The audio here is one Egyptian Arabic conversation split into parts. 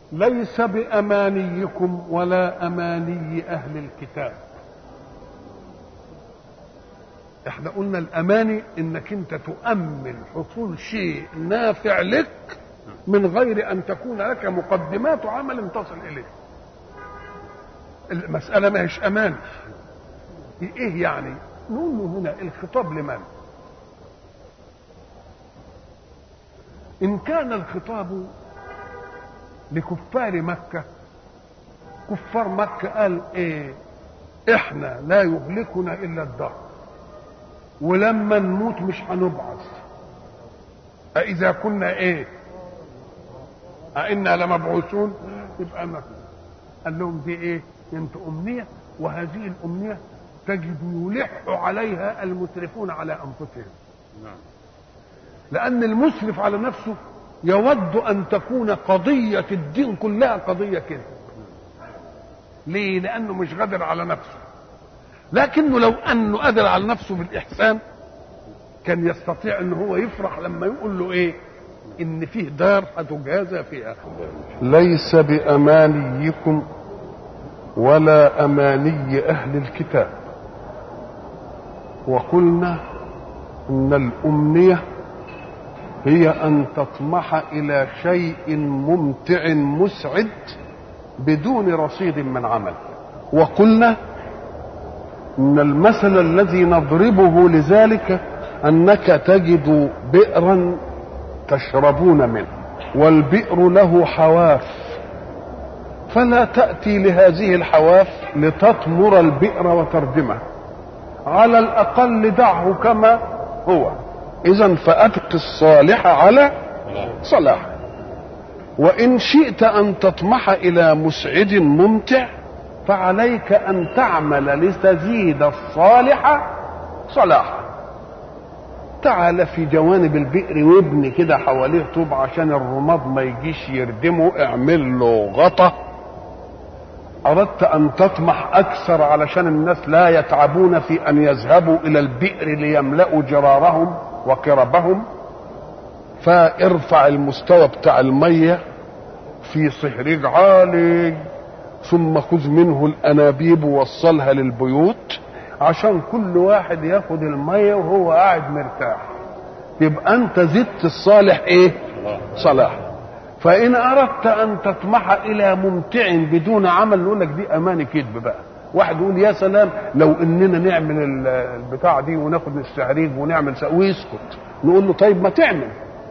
ليس بأمانيكم ولا أماني أهل الكتاب احنا قلنا الأماني انك انت تؤمن حصول شيء نافع لك من غير ان تكون لك مقدمات عمل تصل اليه المسألة ما هيش أمان ايه يعني نقول له هنا الخطاب لمن ان كان الخطاب لكفار مكة كفار مكة قال ايه احنا لا يهلكنا الا الدهر ولما نموت مش هنبعث أإذا كنا ايه أئنا لمبعوثون يبقى ما قال لهم دي ايه انت امنية وهذه الامنية تجد يلح عليها المسرفون على انفسهم نعم لأن المسرف على نفسه يود أن تكون قضية الدين كلها قضية كده ليه؟ لأنه مش قادر على نفسه لكنه لو أنه قادر على نفسه بالإحسان كان يستطيع أن هو يفرح لما يقول له إيه إن فيه دار هتجازى فيها ليس بأمانيكم ولا أماني أهل الكتاب وقلنا ان الامنيه هي ان تطمح الى شيء ممتع مسعد بدون رصيد من عمل وقلنا ان المثل الذي نضربه لذلك انك تجد بئرا تشربون منه والبئر له حواف فلا تاتي لهذه الحواف لتطمر البئر وتردمه على الاقل دعه كما هو اذا فابق الصالح على صلاح وان شئت ان تطمح الى مسعد ممتع فعليك ان تعمل لتزيد الصالح صلاحا تعال في جوانب البئر وابني كده حواليه طوب عشان الرماد ما يجيش يردمه اعمل له غطا أردت أن تطمح أكثر علشان الناس لا يتعبون في أن يذهبوا إلى البئر ليملأوا جرارهم وقربهم فارفع المستوى بتاع المية في صهريج عالي ثم خذ منه الأنابيب ووصلها للبيوت عشان كل واحد ياخد المية وهو قاعد مرتاح يبقى أنت زدت الصالح إيه؟ صلاح فإن أردت أن تطمح إلى ممتع بدون عمل نقول لك دي أماني كذب بقى واحد يقول يا سلام لو اننا نعمل ال- البتاع دي وناخد السعريج ونعمل س- ويسكت نقول له طيب ما تعمل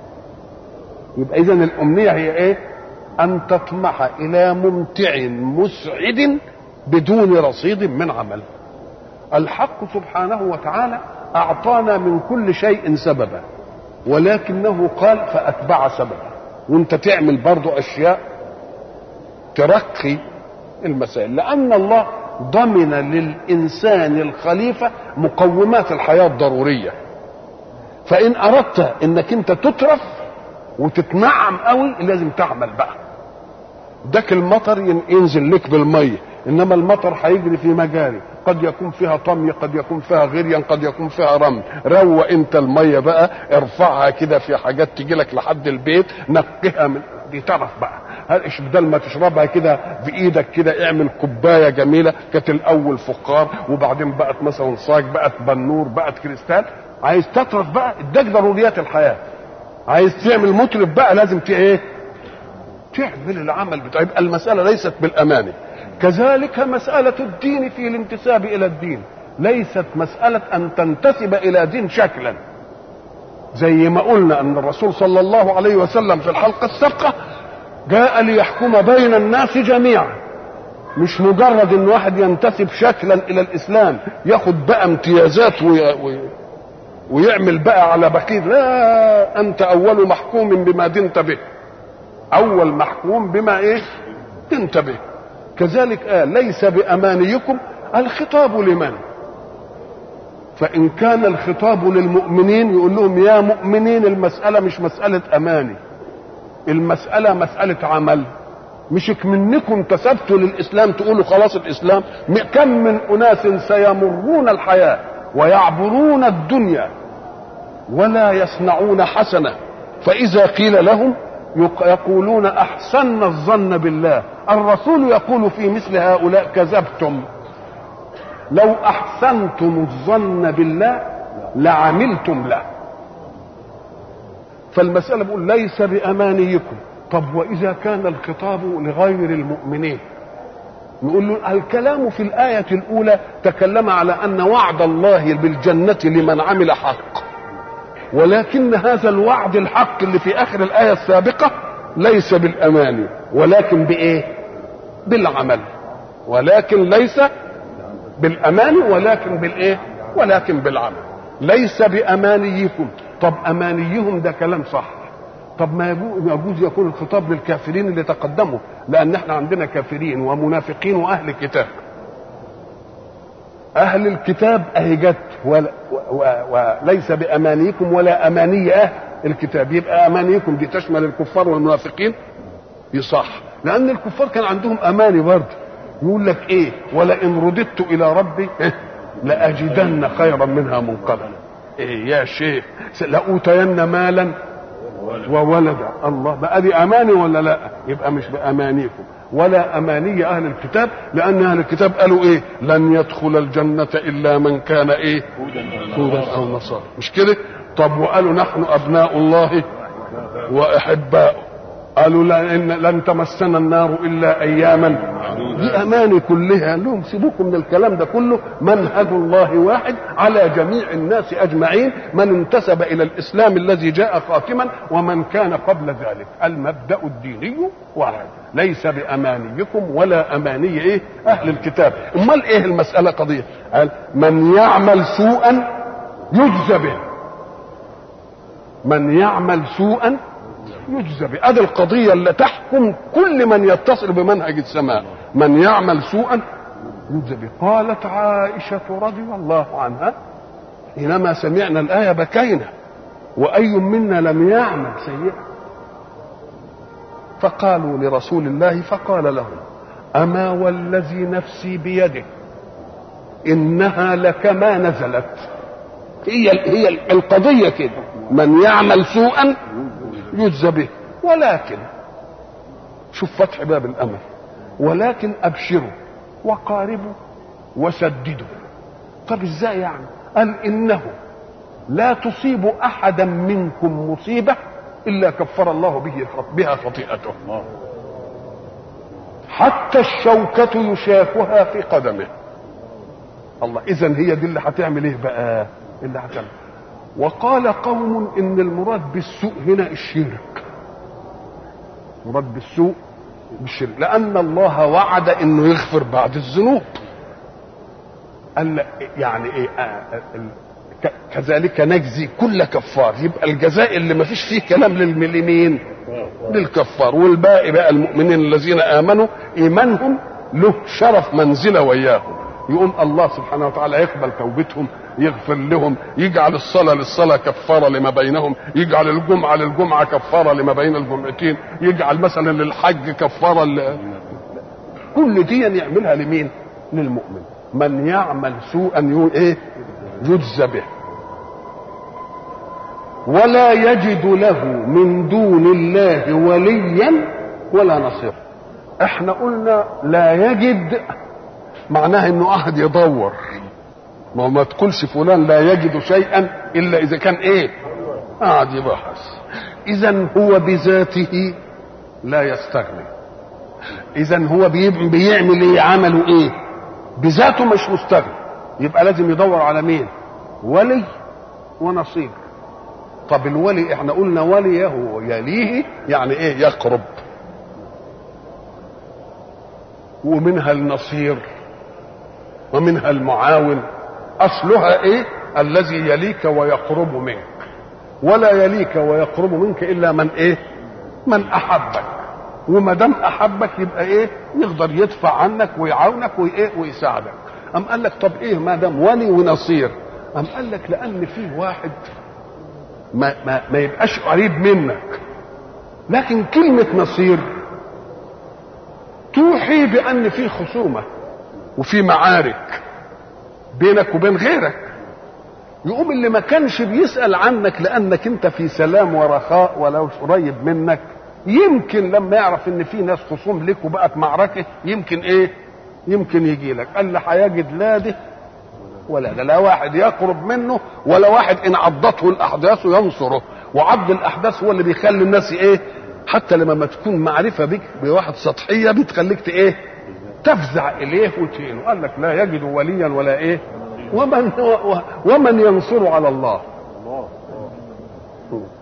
يبقى اذا الامنيه هي ايه ان تطمح الى ممتع مسعد بدون رصيد من عمل الحق سبحانه وتعالى اعطانا من كل شيء سببا ولكنه قال فاتبع سببا وانت تعمل برضو اشياء ترقي المسائل لان الله ضمن للانسان الخليفه مقومات الحياه الضروريه فان اردت انك انت تترف وتتنعم قوي لازم تعمل بقى داك المطر ين- ينزل لك بالميه انما المطر هيجري في مجاري قد يكون فيها طمي قد يكون فيها غريا قد يكون فيها رمل روق انت الميه بقى ارفعها كده في حاجات تجي لك لحد البيت نقها من دي تعرف بقى هل إيش بدل ما تشربها كده بايدك كده اعمل كوبايه جميله كانت الاول فقار وبعدين بقت مثلا صاج بقت بنور بقت كريستال عايز تطرف بقى اداك ضروريات الحياه عايز تعمل مطرب بقى لازم ت ايه تعمل العمل بتاع يبقى المسألة ليست بالأمانة كذلك مسألة الدين في الانتساب إلى الدين ليست مسألة أن تنتسب إلى دين شكلا زي ما قلنا أن الرسول صلى الله عليه وسلم في الحلقة السابقة جاء ليحكم بين الناس جميعا مش مجرد ان واحد ينتسب شكلا الى الاسلام ياخد بقى امتيازات وي... وي... ويعمل بقى على بقية لا انت اول محكوم بما دنت به اول محكوم بما ايه تنتبه كذلك قال ليس بامانيكم الخطاب لمن فان كان الخطاب للمؤمنين يقول لهم يا مؤمنين المساله مش مساله اماني المساله مساله عمل مش منكم انتسبتوا للاسلام تقولوا خلاص الاسلام م- كم من اناس سيمرون الحياه ويعبرون الدنيا ولا يصنعون حسنه فاذا قيل لهم يقولون احسن الظن بالله الرسول يقول في مثل هؤلاء كذبتم لو احسنتم الظن بالله لعملتم له فالمساله بقول ليس بامانيكم طب واذا كان الخطاب لغير المؤمنين نقول له الكلام في الآية الأولى تكلم على أن وعد الله بالجنة لمن عمل حق ولكن هذا الوعد الحق اللي في آخر الآية السابقة ليس بالأماني ولكن بإيه؟ بالعمل ولكن ليس بالأماني ولكن بالإيه؟ ولكن بالعمل ليس بأمانيكم طب أمانيهم ده كلام صح طب ما يجوز يكون الخطاب للكافرين اللي تقدموا لان احنا عندنا كافرين ومنافقين واهل كتاب اهل الكتاب اهي جت وليس وليس بامانيكم ولا اماني اهل الكتاب يبقى امانيكم دي تشمل الكفار والمنافقين يصح لان الكفار كان عندهم اماني برضه يقول لك ايه ولئن رددت الى ربي لاجدن خيرا منها منقلبا ايه يا شيخ لاوتين مالا وولدا الله بقى دي اماني ولا لا يبقى مش بامانيكم ولا اماني اهل الكتاب لان اهل الكتاب قالوا ايه لن يدخل الجنه الا من كان ايه هودا او نصارى مش كده طب وقالوا نحن ابناء الله واحباؤه قالوا لن, لن تمسنا النار الا اياما دي اماني كلها لهم سيبوكم من الكلام ده كله منهج الله واحد على جميع الناس اجمعين من انتسب الى الاسلام الذي جاء خاتما ومن كان قبل ذلك المبدا الديني واحد ليس بامانيكم ولا اماني ايه اهل الكتاب امال ايه المساله قضيه قال من يعمل سوءا يجزى به من يعمل سوءا يجزى به ادي القضيه اللي تحكم كل من يتصل بمنهج السماء من يعمل سوءا يجزى به قالت عائشه رضي الله عنها حينما سمعنا الايه بكينا واي منا لم يعمل سيئا فقالوا لرسول الله فقال لهم اما والذي نفسي بيده انها لكما نزلت هي هي القضيه كده من يعمل سوءا يجزى به ولكن شوف فتح باب الامل ولكن ابشروا وقاربوا وسددوا طب ازاي يعني قال انه لا تصيب احدا منكم مصيبه الا كفر الله به بها خطيئته حتى الشوكة يشاكها في قدمه الله اذا هي دي اللي هتعمل ايه بقى اللي هتعمل وقال قوم ان المراد بالسوء هنا الشرك مراد بالسوء بالشرك لان الله وعد انه يغفر بعد الذنوب قال يعني ايه آه كذلك نجزي كل كفار يبقى الجزاء اللي ما فيش فيه كلام للمين للكفار والباقي بقى المؤمنين الذين امنوا ايمانهم له شرف منزله وياهم يقوم الله سبحانه وتعالى يقبل توبتهم يغفر لهم يجعل الصلاة للصلاة كفارة لما بينهم يجعل الجمعة للجمعة كفارة لما بين الجمعتين يجعل مثلا للحج كفارة ل... كل دي يعملها لمين للمؤمن من يعمل سوءا يقول ايه يجزى به ولا يجد له من دون الله وليا ولا نصير احنا قلنا لا يجد معناها انه قاعد يدور ما ما تقولش فلان لا يجد شيئا الا اذا كان ايه قاعد يبحث اذا هو بذاته لا يستغني اذا هو بيعمل ايه عمله ايه بذاته مش مستغني يبقى لازم يدور على مين ولي ونصير طب الولي احنا قلنا وليه يليه يعني ايه يقرب ومنها النصير ومنها المعاون اصلها ايه الذي يليك ويقرب منك ولا يليك ويقرب منك الا من ايه من احبك وما دام احبك يبقى ايه يقدر يدفع عنك ويعاونك وايه ويساعدك ام قال لك طب ايه ما دام ولي ونصير ام قال لك لان في واحد ما, ما, ما يبقاش قريب منك لكن كلمة نصير توحي بأن في خصومة وفي معارك بينك وبين غيرك يقوم اللي ما كانش بيسأل عنك لأنك أنت في سلام ورخاء ولو قريب منك يمكن لما يعرف ان في ناس خصوم لك وبقت معركه يمكن ايه يمكن يجي لك قال لي هيجد لا ده ولا ده لا واحد يقرب منه ولا واحد ان عضته الاحداث ينصره وعض الاحداث هو اللي بيخلي الناس ايه حتى لما ما تكون معرفه بك بواحد سطحيه بتخليك ايه تفزع اليه وتهينه قال لك لا يجد وليا ولا ايه ومن ومن ينصر على الله